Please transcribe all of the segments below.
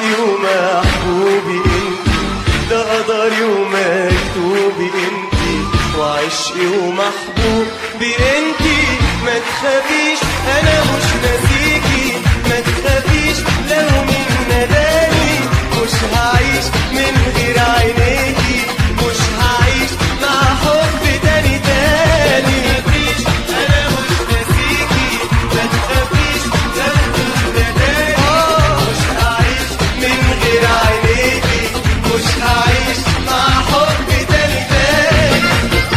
وعشقي ومحبوبي انتي ده قدري ومكتوبي انتي وعشقي ومحبوبي انتي ما تخافيش انا مش ناسيكي ما تخافيش لو من نداني مش هعيش من غير عينيكي مش هعيش مع حب تاني تاني انا مش ناسيكي ما تخافيش لو من نداني مش هعيش من غير عينيكي مش هعيش مع حب تاني تاني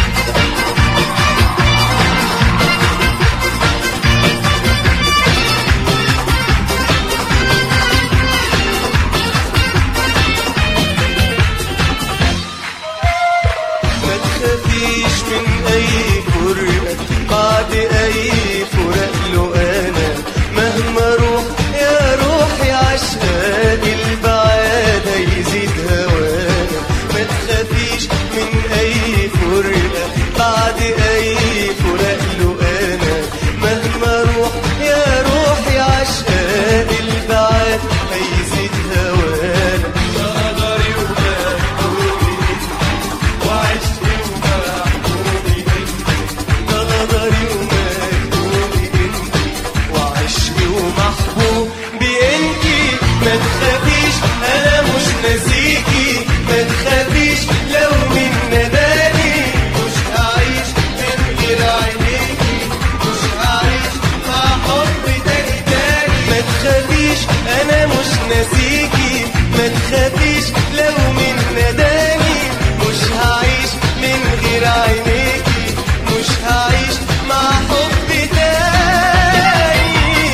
ما تخافيش من اي فرقة بعد اي فراق له انا مهما اروح يا روحي عشقان البعاد هيزيد هوانا ما تخافيش من اي فرقة بعد اي فراق له انا مهما اروح يا روحي عشقان البعاد هيزيد هوانا قدري ومكتوبي وعشقي ومحبوبي ده قدري ومكتوبي انتي وعشقي ومحبوبي انتي ما تخافيش انا مش ناسيكي ما تخافيش لو من نداني مش هعيش من غير عينيكي مش هعيش مع حب تاني تاني ما تخافيش انا مش ناسيكي ما تخافيش لو من نداني مش هعيش من غير عينيكي مش هعيش مع حب تاني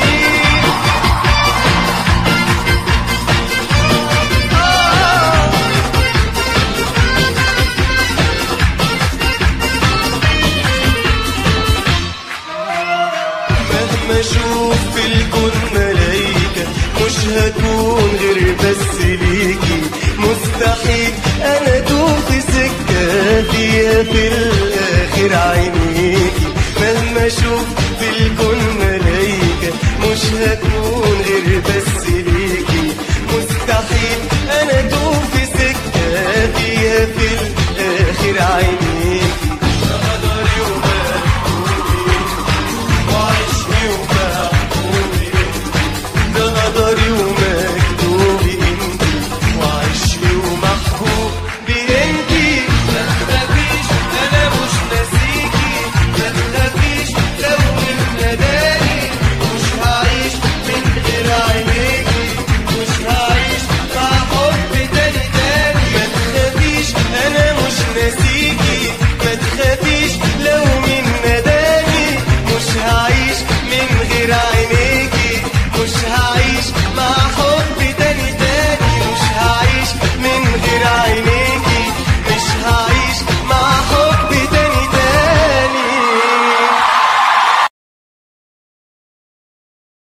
آه مهما اشوف في الكون ملايكة مش هكون غير بس ليكي مستحيل انا ادوب في سكة فيها في الاخر عينيكي مهما اشوف في الكون ملايكة مش هكون غير بس ليكي مستحيل انا ادوب في سكة فيها في الاخر عينيكي